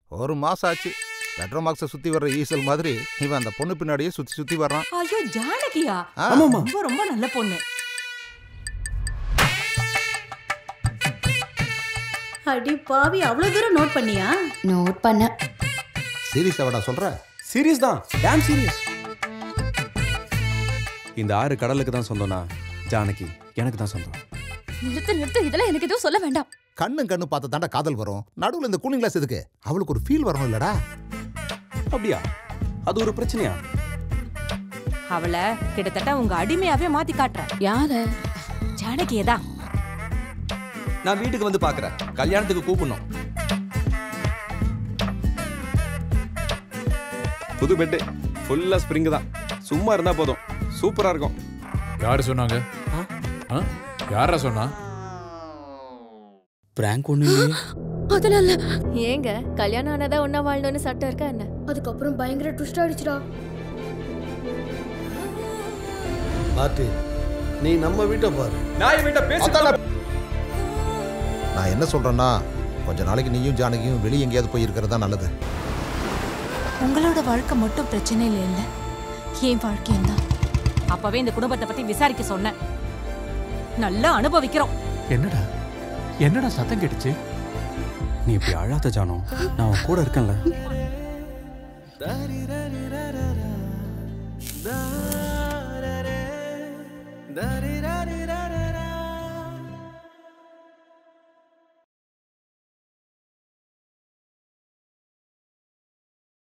ஒரு மாசம் ஆச்சு பெட்ரோல் மார்க்ஸை சுத்தி வர்ற ஈசல் மாதிரி இவன் அந்த பொண்ணு பின்னாடியே சுத்தி சுத்தி வர்றான் ஐயோ ஜானகியா ஆ, ஆமாமா ரொம்ப ரொம்ப நல்ல பொண்ணு அடி பாவி அவ்வளவு தூரம் நோட் பண்ணியா நோட் பண்ண சீரியஸாவடா சொல்ற சீரியஸ் தான் டேம் சீரியஸ் இந்த ஆறு கடலுக்கு தான் சொந்தம்னா ஜானகி எனக்கு தான் சொந்தம் நிறுத்து நிறுத்து இதெல்லாம் எனக்கு எதுவும் சொல்ல வேண்டாம் கண்ணு கண்ணு பார்த்து தாண்டா காதல் வரும் நடுவுல இந்த கூலிங் கிளாஸ் எதுக்கு அவளுக்கு ஒரு ஃபீல் வரணும் இல்லடா அப்படியா அது ஒரு பிரச்சனையா அவளை கிட்டத்தட்ட உங்க அடிமையாவே மாத்தி காட்டுற யார ஜானகியை தான் நான் வீட்டுக்கு வந்து பார்க்கறேன் கல்யாணத்துக்கு கூப்பிடணும் புது பெட்டு ஃபுல்லா ஸ்ப்ரிங் தான் சும்மா இருந்தா போதும் சூப்பரா இருக்கும் யாரு சொன்னாங்க ஆ? யாரா சொன்னா பிராங்க் ஒண்ணு அதனால ஏங்க கல்யாணம் ஆனதா ஒன்னா வாழணும்னு சட்டம் இருக்கா என்ன அதுக்கப்புறம் பயங்கர ட்விஸ்ட் ஆயிடுச்சுடா பாட்டி நீ நம்ம வீட்டை பாரு நான் வீட்டை பேசி நான் என்ன சொல்றேன்னா கொஞ்ச நாளைக்கு நீயும் ஜானகியும் வெளியே எங்கேயாவது போய் இருக்கிறதா நல்லது உங்களோட வாழ்க்கை மட்டும் பிரச்சனை இல்லை இல்ல என் வாழ்க்கையும் தான் அப்பவே இந்த குடும்பத்தை பத்தி விசாரிக்க சொன்னேன் நல்லா அனுபவிக்கிறோம் என்னடா என்னடா சத்தம் கேட்டுச்சு நீ இப்படி அழாத ஜானோ நான் உன் கூட இருக்கேன்ல தரி